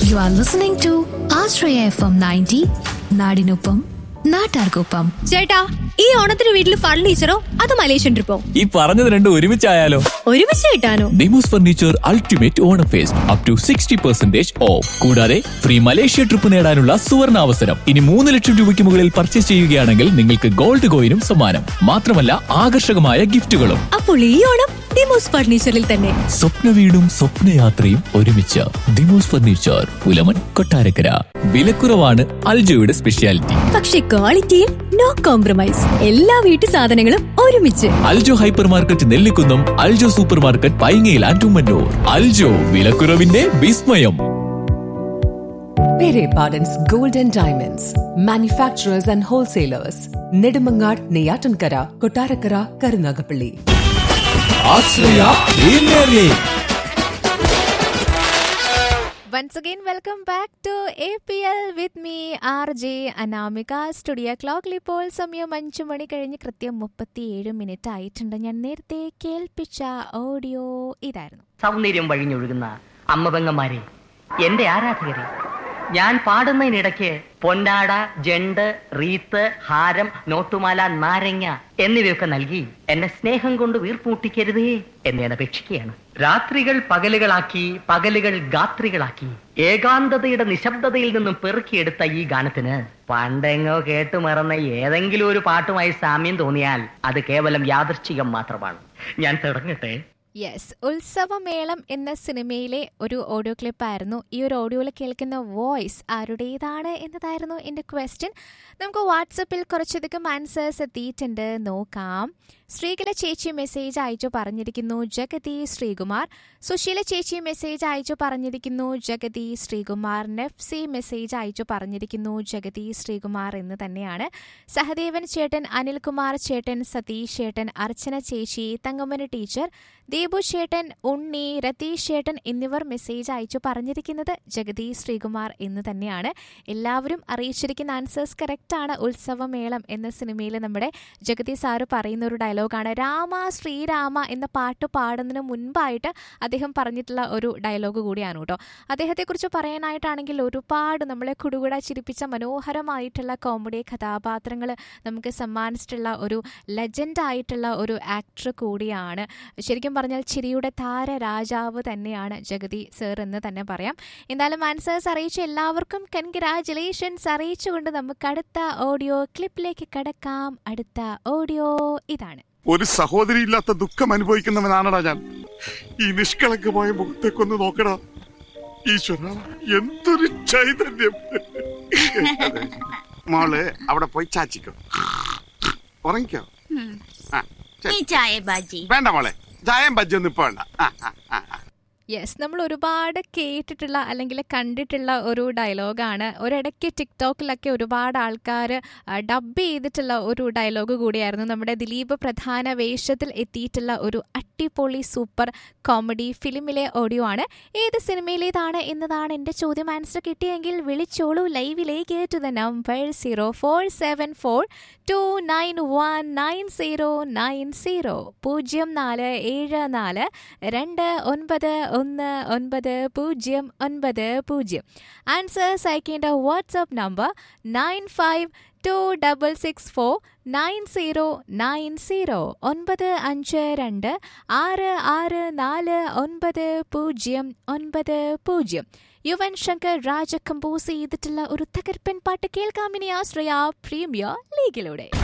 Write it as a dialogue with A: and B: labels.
A: You are listening to Ashraya FM 90, നാടിനൊപ്പം നാട്ടാർക്കൊപ്പം
B: ചേട്ടാ ഈ ഓണത്തിന് വീട്ടിൽ ഫർണിച്ചറോ അത് മലേഷ്യൻ ട്രിപ്പോ
C: ഈ പറഞ്ഞത് രണ്ടും ഒരുമിച്ചായാലോ
B: ഒരുമിച്ച് കിട്ടാനോ
C: Demos furniture ultimate Onam fest up to sixty percentage off കൂടാതെ ഫ്രീ മലേഷ്യ ട്രിപ്പ് നേടാനുള്ള സുവർണ അവസരം ഇനി മൂന്ന് ലക്ഷം രൂപയ്ക്ക് മുകളിൽ പർച്ചേസ് ചെയ്യുകയാണെങ്കിൽ നിങ്ങൾക്ക് ഗോൾഡ് കോയിനും സമ്മാനം മാത്രമല്ല ആകർഷകമായ ഗിഫ്റ്റുകളും
B: അപ്പോൾ ഈ ഓണം ഡിമോസ് ഫർണിച്ചറിൽ തന്നെ
C: സ്വപ്ന വീടും സ്വപ്നയാത്രയും ഒരുമിച്ച് ദിമോസ് ഫർണിച്ചർ പുലമൻ കൊട്ടാരക്കര വിലക്കുറവാണ് അൽജോയുടെ സ്പെഷ്യാലിറ്റി
B: പക്ഷെ ക്വാളിറ്റിയിൽ നോ കോംപ്രമൈസ് എല്ലാ വീട്ടു സാധനങ്ങളും ഒരുമിച്ച്
C: Aljo hyper market Nellikunnam Aljo super market പൈങ്ങയിൽ ആൻഡ് ഉമ്മന്നൂർ അൽജോ വിലക്കുറവിന്റെ വിസ്മയം
D: Pere Pardon's Gold and Diamonds, manufacturers and wholesalers, Nedumangad, Neyatankara, Kotarakara, Karunagapalli.
E: Once again, welcome back to APL with me, RJ Anamika studio ക്ലോക്കിൽ ഇപ്പോൾ സമയം അഞ്ചു മണി കഴിഞ്ഞ് കൃത്യം മുപ്പത്തിയേഴ് മിനിറ്റ് ആയിട്ടുണ്ട് ഞാൻ നേരത്തെ കേൾപ്പിച്ച ഓഡിയോ ഇതായിരുന്നു
F: സൗന്ദര്യം വഴിഞ്ഞൊഴുകുന്ന അമ്മപെങ്ങന്മാരെ എന്റെ ആരാധകരെ ഞാൻ പാടുന്നതിനിടയ്ക്ക് പൊന്നാട ജണ്ട് റീത്ത് ഹാരം നോട്ടുമാല നാരങ്ങ എന്നിവയൊക്കെ നൽകി എന്നെ സ്നേഹം കൊണ്ട് വീർപ്പൂട്ടിക്കരുതേ എന്ന് ഞാൻ അപേക്ഷിക്കുകയാണ് രാത്രികൾ പകലുകളാക്കി പകലുകൾ ഗാത്രികളാക്കി ഏകാന്തതയുടെ നിശബ്ദതയിൽ നിന്നും പെറുക്കിയെടുത്ത ഈ ഗാനത്തിന് പണ്ടെങ്ങോ കേട്ടു മറന്ന ഏതെങ്കിലും ഒരു പാട്ടുമായി സാമ്യം തോന്നിയാൽ അത് കേവലം യാദൃശ്ചികം മാത്രമാണ് ഞാൻ തുടങ്ങട്ടെ
E: യെസ് ഉത്സവമേളം എന്ന സിനിമയിലെ ഒരു ഓഡിയോ ക്ലിപ്പായിരുന്നു ഈ ഒരു ഓഡിയോയിൽ കേൾക്കുന്ന വോയിസ് ആരുടേതാണ് എന്നതായിരുന്നു എൻ്റെ ക്വസ്റ്റ്യൻ നമുക്ക് വാട്സപ്പിൽ കുറച്ചധികം ആൻസേഴ്സ് എത്തിയിട്ടുണ്ട് നോക്കാം ശ്രീകല ചേച്ചി മെസ്സേജ് അയച്ചു പറഞ്ഞിരിക്കുന്നു ജഗതി ശ്രീകുമാർ സുശീല ചേച്ചി മെസ്സേജ് അയച്ചു പറഞ്ഞിരിക്കുന്നു ജഗതി ശ്രീകുമാർ നെഫ്സി മെസ്സേജ് അയച്ചു പറഞ്ഞിരിക്കുന്നു ജഗതി ശ്രീകുമാർ എന്ന് തന്നെയാണ് സഹദേവൻ ചേട്ടൻ അനിൽകുമാർ ചേട്ടൻ സതീഷ് ചേട്ടൻ അർച്ചന ചേച്ചി തങ്കമ്മന് ടീച്ചർ ദീപു ചേട്ടൻ ഉണ്ണി രതീഷ് ചേട്ടൻ എന്നിവർ മെസ്സേജ് അയച്ചു പറഞ്ഞിരിക്കുന്നത് ജഗതി ശ്രീകുമാർ എന്ന് തന്നെയാണ് എല്ലാവരും അറിയിച്ചിരിക്കുന്ന ആൻസേഴ്സ് കറക്റ്റ് ആണ് ഉത്സവമേളം എന്ന സിനിമയിൽ നമ്മുടെ ജഗതി സാറ് പറയുന്ന ഒരു ഡയലോഗാണ് രാമ ശ്രീരാമ എന്ന പാട്ട് പാടുന്നതിന് മുൻപായിട്ട് അദ്ദേഹം പറഞ്ഞിട്ടുള്ള ഒരു ഡയലോഗ് കൂടിയാണ് കേട്ടോ അദ്ദേഹത്തെക്കുറിച്ച് പറയാനായിട്ടാണെങ്കിൽ ഒരുപാട് നമ്മളെ കുടുകുട ചിരിപ്പിച്ച മനോഹരമായിട്ടുള്ള കോമഡി കഥാപാത്രങ്ങൾ നമുക്ക് സമ്മാനിച്ചിട്ടുള്ള ഒരു ലെജൻഡ് ആയിട്ടുള്ള ഒരു ആക്ടർ കൂടിയാണ് ശരിക്കും പറഞ്ഞാൽ ചിരിയുടെ താര രാജാവ് തന്നെയാണ് ജഗതി സർ എന്ന് തന്നെ പറയാം എന്തായാലും ആൻസേഴ്സ് അറിയിച്ച എല്ലാവർക്കും കൺഗ്രാറ്റുലേഷൻസ് അറിയിച്ചുകൊണ്ട് നമുക്ക് അടുത്ത ഓഡിയോ ക്ലിപ്പിലേക്ക് കടക്കാം അടുത്ത ഓഡിയോ ഇതാണ്
G: ഒരു സഹോദരി ഇല്ലാത്ത ദുഃഖം അനുഭവിക്കുന്നവനാണടാ ഞാൻ ഈ നിഷ്കളങ്കമായ മുഖത്തേക്കൊന്ന് നോക്കടാ ഈശ്വര എന്തൊരു ചൈതന്യം അതെ. മോള് അവിടെ പോയി ചാച്ചിക്കോ ഉറങ്ങിക്കോ ആ, ശരി.
H: ചായ ബാജി
G: വേണ്ട മോളെ ചായം ബജ്ജൊന്നും ഇപ്പൊ വേണ്ട ആ, ആ, ആ, ആ.
E: യെസ് നമ്മൾ ഒരുപാട് കേട്ടിട്ടുള്ള അല്ലെങ്കിൽ കണ്ടിട്ടുള്ള ഒരു ഡയലോഗാണ് ഒരിടയ്ക്ക് ടിക്ടോക്കിലൊക്കെ ഒരുപാട് ആൾക്കാർ ഡബ് ചെയ്തിട്ടുള്ള ഒരു ഡയലോഗ് കൂടിയായിരുന്നു നമ്മുടെ ദിലീപ് പ്രധാന വേഷത്തിൽ എത്തിയിട്ടുള്ള ഒരു അട്ടിപ്പൊളി സൂപ്പർ കോമഡി ഫിലിമിലെ ഓഡിയോ ആണ് ഏത് സിനിമയിലേതാണ് എന്നതാണ് എൻ്റെ ചോദ്യം ആൻസർ കിട്ടിയെങ്കിൽ വിളിച്ചോളൂ ലൈവിലേക്ക് to the number zero four seven four two nine one nine zero nine zero പൂജ്യം നാല് ഏഴ് നാല് രണ്ട് ഒൻപത് ഒന്ന് ഒൻപത് പൂജ്യം ഒൻപത് പൂജ്യം ആൻസേഴ്സ് അയക്കേണ്ട WhatsApp number nine five two double six four nine zero nine zero ഒൻപത് അഞ്ച് രണ്ട് ആറ് ആറ് നാല് ഒൻപത് പൂജ്യം ഒൻപത് പൂജ്യം യുവൻ ശങ്കർ രാജ കമ്പോസ് ചെയ്തിട്ടുള്ള ഒരു തകർപ്പൻ പാട്ട് കേൾക്കാമിനി ആശ്രയ പ്രീമിയർ ലീഗിലൂടെ